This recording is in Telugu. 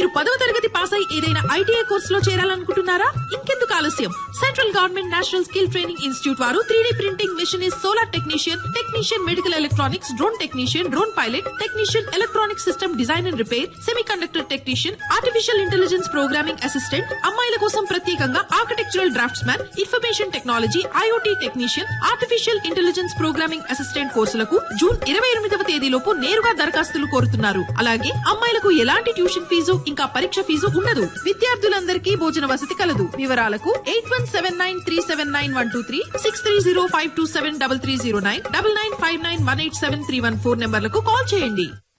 పదవ తరగతి పాస్ అయి ఏదైనా ఐటీఐ కోర్సులో చేరాలనుకుంటున్నారా ఇంకెందుకు ఆలస్యం central government national skill training institute వారు three printing machinist solar technician technician medical electronics drone technician drone pilot technician electronic system design and repair semiconductor technician artificial intelligence programming assistant అమ్మాయిల కోసం ప్రత్యేకంగా architectural draftsman information technology IOT technician artificial intelligence programming assistant కోర్సులకు జూన్ ఇరవై ఎనిమిదవ తేదీలోపు నేరుగా దరఖాస్తులు కోరుతున్నారు అలాగే అమ్మాయిలకు ఎలాంటి ట్యూషన్ ఫీజు ఇంకా పరీక్ష ఫీజు ఉండదు విద్యార్థులందరికీ భోజన వసతి కలదు వివరాలకు eight one seven nine three seven nine one two three six three zero five two seven double three zero nine double nine five nine one eight seven three one four నెంబర్లకు కాల్ చేయండి